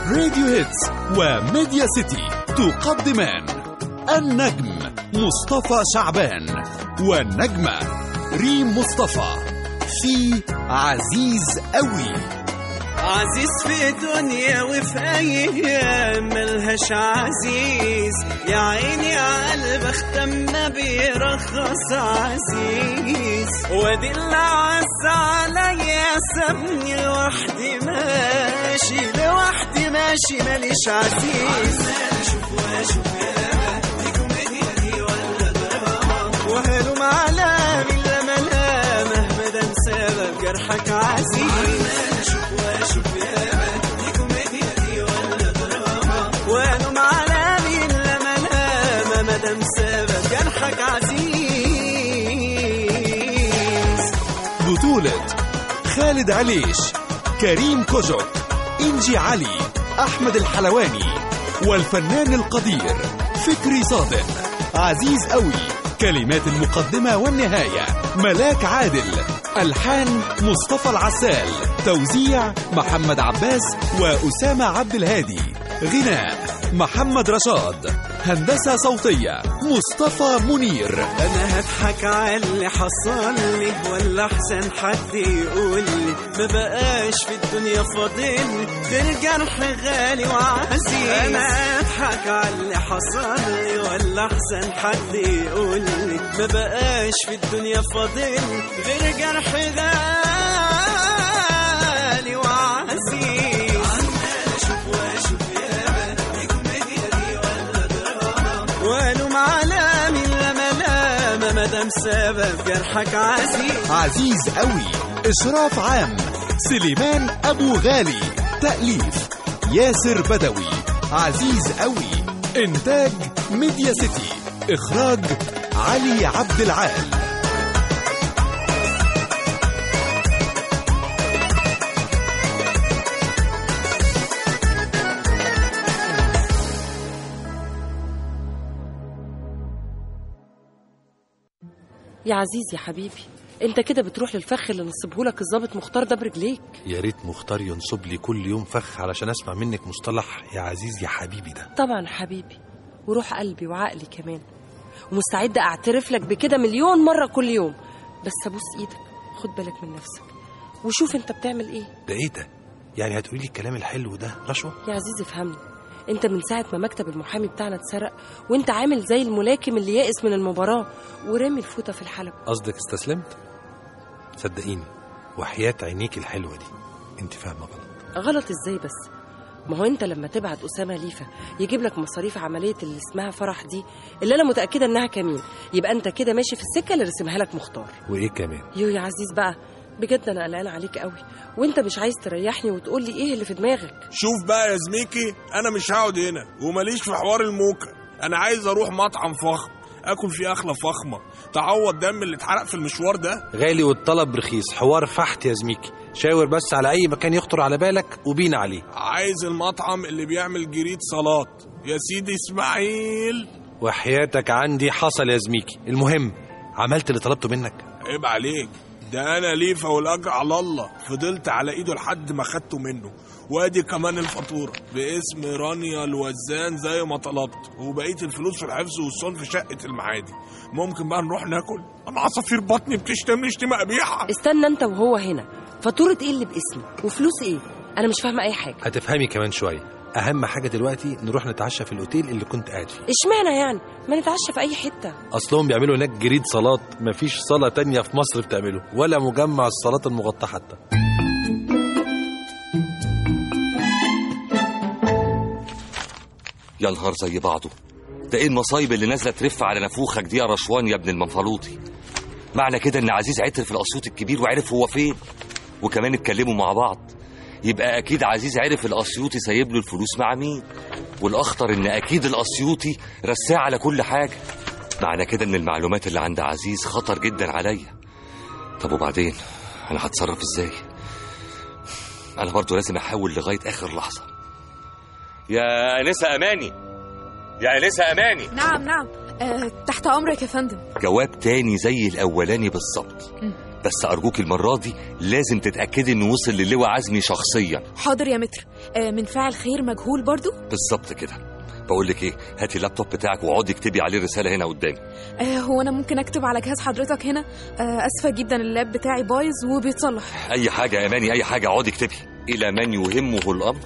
راديو هيتس وميديا سيتي تقدمان النجم مصطفى شعبان والنجمة ريم مصطفى في عزيز قوي عزيز في دنيا وفي ايام ملهاش عزيز يا عيني يا قلب اختم ما بيرخص عزيز وادي اللي عز عليا سابني لوحدي ماشي لوحدي ماشي ماليش عزيز وهلم على من لما لا مهما ده سبب جرحك عزيز وهلم على من لما لا ما دام سبب جرحك عزيز بطولة خالد عليش كريم كوجك إنجي علي أحمد الحلواني والفنان القدير فكري صادق عزيز قوي كلمات المقدمة والنهاية ملاك عادل ألحان مصطفى العسال توزيع محمد عباس وأسامة عبد الهادي غناء محمد رشاد هندسة صوتية مصطفى منير انا هضحك على اللي حصل لي ولا احسن حد يقول لي ما بقاش في الدنيا فاضل غير جرح غالي وعزيز انا هضحك على اللي حصل لي ولا احسن حد يقول لي ما بقاش في الدنيا فاضل غير جرح غالي وعزيز والوم على من لما لما ما دام سبب جرحك عزيز عزيز قوي إشراف عام سليمان أبو غالي تأليف ياسر بدوي عزيز قوي إنتاج ميديا سيتي إخراج علي عبد العال يا عزيز يا حبيبي انت كده بتروح للفخ اللي نصبهولك الظابط مختار ده برجليك يا ريت مختار ينصب لي كل يوم فخ علشان اسمع منك مصطلح يا عزيز يا حبيبي ده طبعا حبيبي وروح قلبي وعقلي كمان ومستعدة اعترف لك بكده مليون مرة كل يوم بس ابوس ايدك خد بالك من نفسك وشوف انت بتعمل ايه ده ايه ده يعني هتقولي لي الكلام الحلو ده رشوه يا عزيزي افهمني انت من ساعة ما مكتب المحامي بتاعنا اتسرق وانت عامل زي الملاكم اللي يائس من المباراة ورامي الفوطة في الحلبة قصدك استسلمت صدقيني وحياة عينيك الحلوه دي انت فاهمه غلط غلط ازاي بس ما هو انت لما تبعت اسامه ليفا يجيب لك مصاريف عمليه اللي اسمها فرح دي اللي انا متاكده انها كمين يبقى انت كده ماشي في السكه اللي رسمها لك مختار وايه كمان يو يا عزيز بقى بجد انا قلقانه عليك قوي وانت مش عايز تريحني وتقول لي ايه اللي في دماغك شوف بقى يا زميكي انا مش هقعد هنا وماليش في حوار الموكا انا عايز اروح مطعم فخم اكل فيه اخله فخمه تعوض دم اللي اتحرق في المشوار ده غالي والطلب رخيص حوار فحت يا زميكي شاور بس على اي مكان يخطر على بالك وبينا عليه عايز المطعم اللي بيعمل جريد صلاه يا سيدي اسماعيل وحياتك عندي حصل يا زميكي المهم عملت اللي طلبته منك عيب عليك ده انا ليفه والاجر على الله فضلت على ايده لحد ما خدته منه وادي كمان الفاتوره باسم رانيا الوزان زي ما طلبت وبقيه الفلوس في الحفظ والصون في شقه المعادي ممكن بقى نروح ناكل انا عصافير بطني بتشتمني شتيمه قبيحه استنى انت وهو هنا فاتوره ايه اللي باسمي وفلوس ايه انا مش فاهمه اي حاجه هتفهمي كمان شويه اهم حاجه دلوقتي نروح نتعشى في الاوتيل اللي كنت قاعد فيه اشمعنى يعني ما نتعشى في اي حته اصلهم بيعملوا هناك جريد صلاه مفيش صلاه تانية في مصر بتعمله ولا مجمع الصلاه المغطى حتى يا نهار زي بعضه ده ايه المصايب اللي نازله ترف على نافوخك دي يا رشوان يا ابن المنفلوطي معنى كده ان عزيز عتر في الاسيوط الكبير وعرف هو فين وكمان اتكلموا مع بعض يبقى اكيد عزيز عرف الاسيوطي سايب له الفلوس مع مين والاخطر ان اكيد الاسيوطي رساه على كل حاجه معنى كده ان المعلومات اللي عند عزيز خطر جدا عليا طب وبعدين انا هتصرف ازاي انا برضو لازم احاول لغايه اخر لحظه يا انسه اماني يا انسه اماني نعم نعم أه تحت امرك يا فندم جواب تاني زي الاولاني بالظبط بس ارجوك المره دي لازم تتاكدي انه وصل للواء عزمي شخصيا حاضر يا متر آه من فاعل خير مجهول برضو بالظبط كده بقول لك ايه هاتي اللابتوب بتاعك واقعدي اكتبي عليه رساله هنا قدامي آه هو انا ممكن اكتب على جهاز حضرتك هنا آه اسفه جدا اللاب بتاعي بايظ وبيتصلح اي حاجه يا اماني اي حاجه اقعدي اكتبي الى من يهمه الامر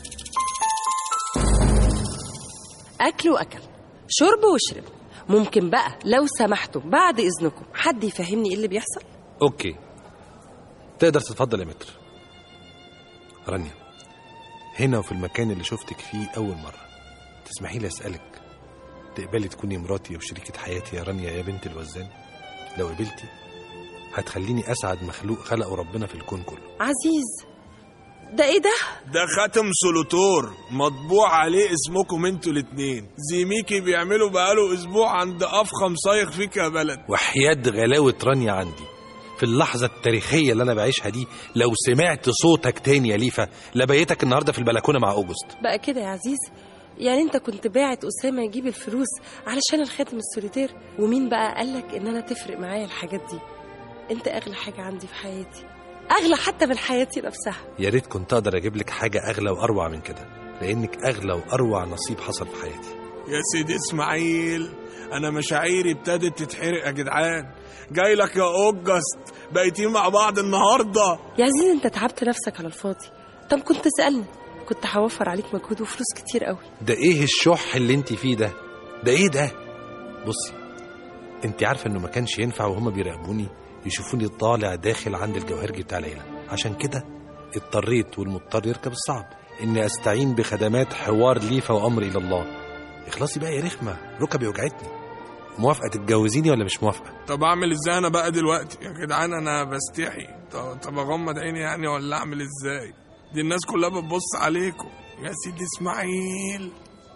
اكل واكل شرب وشرب ممكن بقى لو سمحتوا بعد اذنكم حد يفهمني ايه اللي بيحصل اوكي تقدر تتفضل يا متر رانيا هنا وفي المكان اللي شفتك فيه اول مره تسمحي لي اسالك تقبلي تكوني مراتي وشريكة حياتي يا رانيا يا بنت الوزان لو قبلتي هتخليني اسعد مخلوق خلقه ربنا في الكون كله عزيز ده ايه ده ده خاتم سولوتور مطبوع عليه اسمكم انتوا الاتنين زيميكي بيعمله بقاله اسبوع عند افخم صايغ فيك يا بلد وحياة غلاوة رانيا عندي في اللحظة التاريخية اللي أنا بعيشها دي لو سمعت صوتك تاني يا ليفا لبيتك النهاردة في البلكونة مع أوجست بقى كده يا عزيز يعني انت كنت باعت اسامه يجيب الفلوس علشان الخاتم السوليتير ومين بقى قالك ان انا تفرق معايا الحاجات دي انت اغلى حاجه عندي في حياتي اغلى حتى من حياتي نفسها يا ريت كنت أقدر أجيب لك حاجة أغلى وأروع من كده لأنك أغلى وأروع نصيب حصل في حياتي يا سيدي اسماعيل انا مشاعيري ابتدت تتحرق يا جدعان جاي لك يا اوجست بايتين مع بعض النهارده يا عزيز انت تعبت نفسك على الفاضي طب كنت تسالني كنت هوفر عليك مجهود وفلوس كتير قوي ده إيه الشح اللي أنت فيه ده ده إيه ده بصي أنت عارفة إنه ما كانش ينفع وهما بيراقبوني يشوفوني طالع داخل عند الجوهرجي بتاع العيلة عشان كده اضطريت والمضطر يركب الصعب إني أستعين بخدمات حوار ليفا وأمر إلى الله اخلصي بقى يا رخمة ركبي وجعتني موافقة تتجوزيني ولا مش موافقة طب اعمل ازاي انا بقى دلوقتي يا جدعان انا بستحي طب, طب اغمض عيني يعني ولا اعمل ازاي دي الناس كلها بتبص عليكم يا سيدي اسماعيل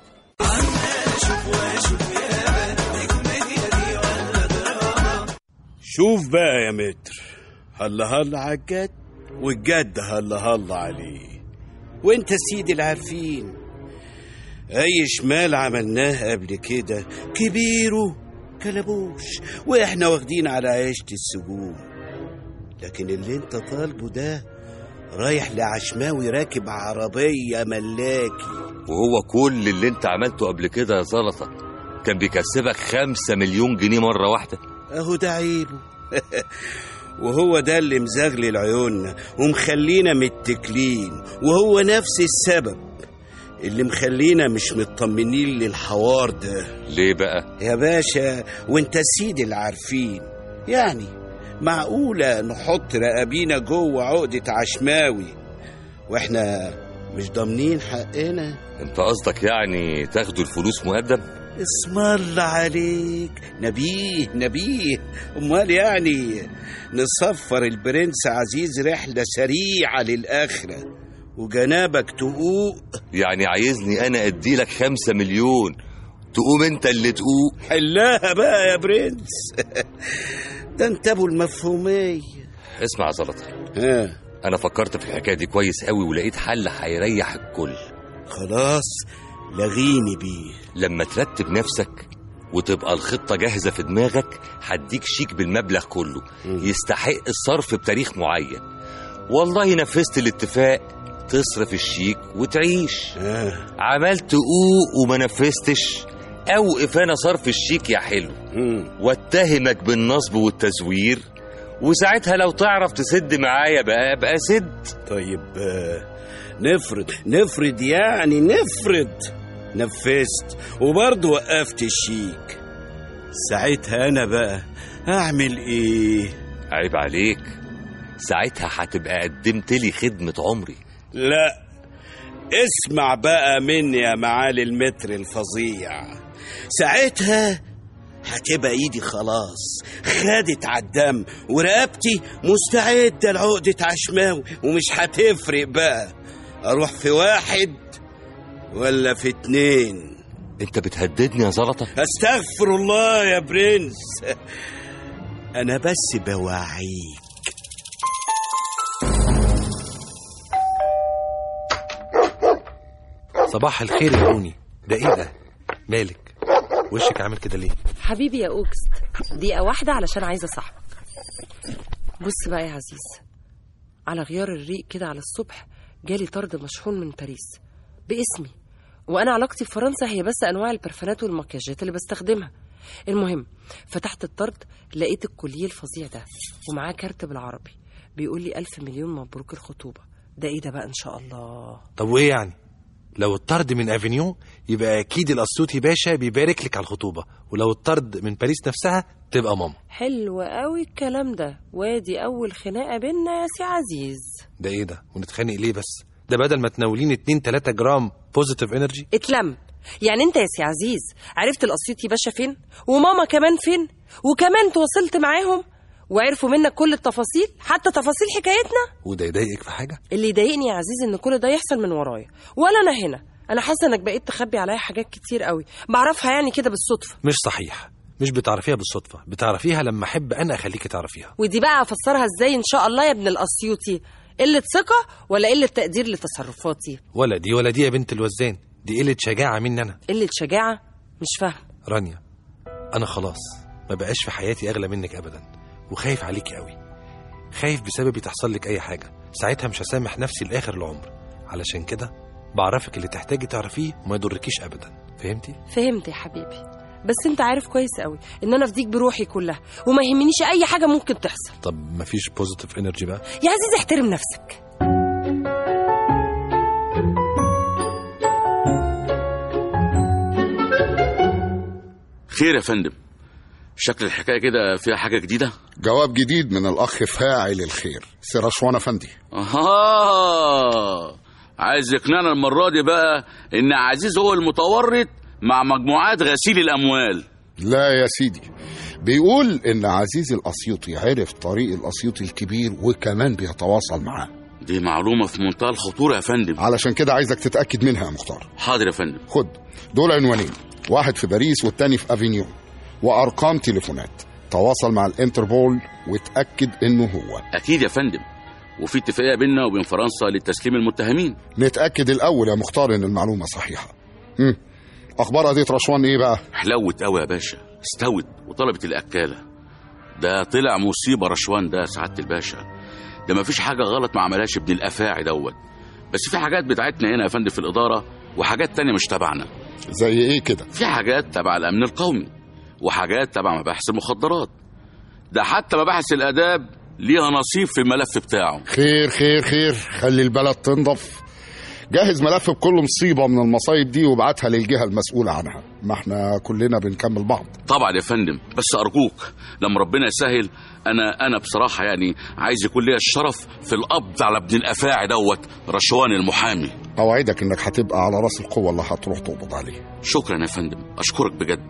شوف بقى يا متر هلا هلا على الجد والجد هلا هلا عليه وانت سيدي العارفين اي شمال عملناه قبل كده كبيره كلبوش واحنا واخدين على عيشة السجون لكن اللي انت طالبه ده رايح لعشماوي راكب عربية ملاكي وهو كل اللي انت عملته قبل كده يا زلطه كان بيكسبك خمسة مليون جنيه مرة واحدة اهو ده عيبه وهو ده اللي مزغلل عيوننا ومخلينا متكلين وهو نفس السبب اللي مخلينا مش مطمنين للحوار ده ليه بقى يا باشا وانت سيد العارفين يعني معقولة نحط رقابينا جوه عقدة عشماوي واحنا مش ضامنين حقنا انت قصدك يعني تاخدوا الفلوس مقدم اسم الله عليك نبيه نبيه امال يعني نصفر البرنس عزيز رحلة سريعة للآخرة وجنابك تقوق يعني عايزني انا اديلك خمسة مليون تقوم انت اللي تقوم حلاها بقى يا برنس ده انت ابو المفهومية اسمع يا زلطه ها انا فكرت في الحكايه دي كويس قوي ولقيت حل هيريح الكل خلاص لغيني بيه لما ترتب نفسك وتبقى الخطة جاهزة في دماغك هديك شيك بالمبلغ كله يستحق الصرف بتاريخ معين والله نفذت الاتفاق تصرف الشيك وتعيش آه. عملت قوق وما نفذتش اوقف انا صرف الشيك يا حلو مم. واتهمك بالنصب والتزوير وساعتها لو تعرف تسد معايا بقى بقى سد طيب آه، نفرض نفرض يعني نفرض نفذت وبرضه وقفت الشيك ساعتها انا بقى اعمل ايه عيب عليك ساعتها هتبقى قدمت لي خدمة عمري لا اسمع بقى مني يا معالي المتر الفظيع ساعتها هتبقى ايدي خلاص خدت على الدم ورقبتي مستعدة لعقدة عشماوي ومش هتفرق بقى اروح في واحد ولا في اتنين انت بتهددني يا زلطة استغفر الله يا برنس انا بس بوعيك صباح الخير يا روني ده ايه ده مالك وشك عامل كده ليه حبيبي يا اوجست دقيقه واحده علشان عايزه صاحبك بص بقى يا عزيز على غيار الريق كده على الصبح جالي طرد مشحون من باريس باسمي وانا علاقتي بفرنسا هي بس انواع البرفانات والمكياجات اللي بستخدمها المهم فتحت الطرد لقيت الكوليه الفظيع ده ومعاه كارت بالعربي بيقول لي ألف مليون مبروك الخطوبة ده ايه ده بقى ان شاء الله طب وايه يعني لو الطرد من افينيون يبقى اكيد الاسيوطي باشا بيبارك لك على الخطوبه ولو الطرد من باريس نفسها تبقى ماما حلو قوي الكلام ده وادي اول خناقه بينا يا سي عزيز ده ايه ده ونتخانق ليه بس ده بدل ما تناولين 2 3 جرام بوزيتيف انرجي اتلم يعني انت يا سي عزيز عرفت الاسيوطي باشا فين وماما كمان فين وكمان تواصلت معاهم وعرفوا منك كل التفاصيل حتى تفاصيل حكايتنا وده يضايقك في حاجه اللي يضايقني يا عزيز ان كل ده يحصل من ورايا ولا انا هنا انا حاسه انك بقيت تخبي عليا حاجات كتير قوي بعرفها يعني كده بالصدفه مش صحيح مش بتعرفيها بالصدفه بتعرفيها لما احب انا اخليكي تعرفيها ودي بقى افسرها ازاي ان شاء الله يا ابن الاسيوطي قله ثقه ولا قله تقدير لتصرفاتي ولا دي ولا دي يا بنت الوزان دي قله شجاعه مني انا قله شجاعه مش فاهم رانيا انا خلاص ما بقاش في حياتي اغلى منك ابدا وخايف عليكي قوي خايف بسببي تحصل لك اي حاجه ساعتها مش هسامح نفسي لاخر العمر علشان كده بعرفك اللي تحتاجي تعرفيه وما يضركيش ابدا فهمتي فهمت يا حبيبي بس انت عارف كويس قوي ان انا افديك بروحي كلها وما يهمنيش اي حاجه ممكن تحصل طب مفيش بوزيتيف انرجي بقى يا عزيز احترم نفسك خير يا فندم شكل الحكايه كده فيها حاجه جديده جواب جديد من الأخ فاعل الخير سيرشوان أفندي اها عايز يقنعنا المره دي بقى ان عزيز هو المتورط مع مجموعات غسيل الاموال لا يا سيدي بيقول إن عزيز الأسيوطي عرف طريق الأسيوطي الكبير وكمان بيتواصل معاه دي معلومه في منتهى الخطوره يا فندم علشان كده عايزك تتأكد منها يا مختار حاضر يا فندم خد دول عنوانين واحد في باريس والتاني في أفينيون وأرقام تليفونات تواصل مع الانتربول وتأكد إنه هو اكيد يا فندم وفي اتفاقيه بيننا وبين فرنسا لتسليم المتهمين نتأكد الأول يا مختار إن المعلومة صحيحة هم. أخبار قضية رشوان إيه بقى؟ حلوت قوي يا باشا استوت وطلبت الاكاله ده طلع مصيبه رشوان ده يا سعاده الباشا ده مفيش حاجه غلط ما عملهاش ابن الافاعي دوت بس في حاجات بتاعتنا هنا يا فندم في الاداره وحاجات تانية مش تبعنا زي إيه كده؟ في حاجات تبع الامن القومي وحاجات تبع مباحث المخدرات ده حتى مباحث الاداب ليها نصيب في الملف بتاعه خير خير خير خلي البلد تنضف جهز ملف بكل مصيبة من المصايب دي وابعتها للجهة المسؤولة عنها ما احنا كلنا بنكمل بعض طبعا يا فندم بس ارجوك لما ربنا يسهل انا انا بصراحه يعني عايز يكون ليا الشرف في القبض على ابن الافاعي دوت رشوان المحامي أوعدك إنك هتبقى على رأس القوة اللي هتروح تقبض عليه شكرا يا فندم اشكرك بجد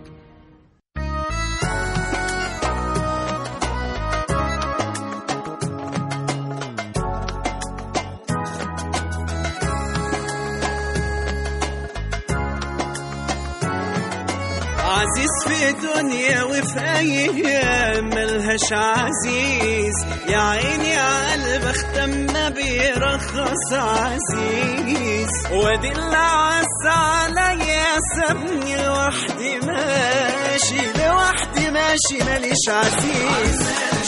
عزيز في دنيا وفي ايام ملهاش عزيز يا عيني يا قلب اختم ما بيرخص عزيز وادي اللي عز عليا سابني لوحدي ماشي لوحدي ماشي ماليش عزيز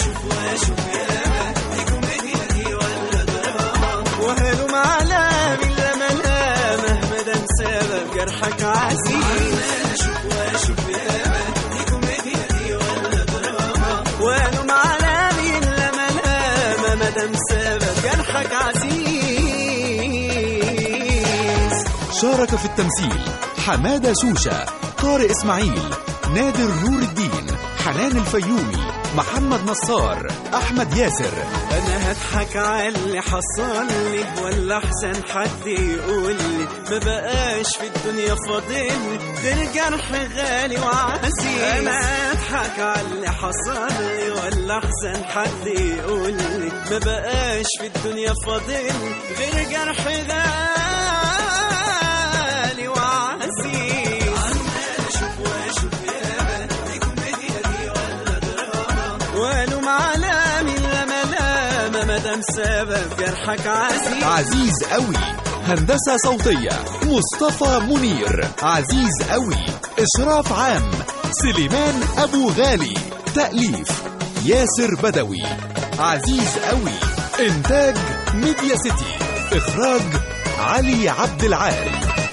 وهلم على من لما لا مهما ده سبب جرحك عزيز وهلم على من لما لا مدام سبب جرحك عزيز شارك في التمثيل حمادة شوشة طارق إسماعيل نادر نور الدين حنان الفيومي محمد نصار أحمد ياسر انا هضحك على اللي حصل لي ولا احسن حد يقول لي ما بقاش في الدنيا فاضل غير جرح غالي وعزيز انا هضحك على اللي حصل لي ولا احسن حد يقول لي ما بقاش في الدنيا فاضل غير جرح غالي وعزيز عمال اشوف واشوف يا دي كوميديا دي ولا دراما والوم على من لما لما مدام سبب جرحك عزيز عزيز قوي هندسة صوتية مصطفى منير عزيز قوي إشراف عام سليمان أبو غالي تأليف ياسر بدوي عزيز قوي إنتاج ميديا سيتي إخراج علي عبد العال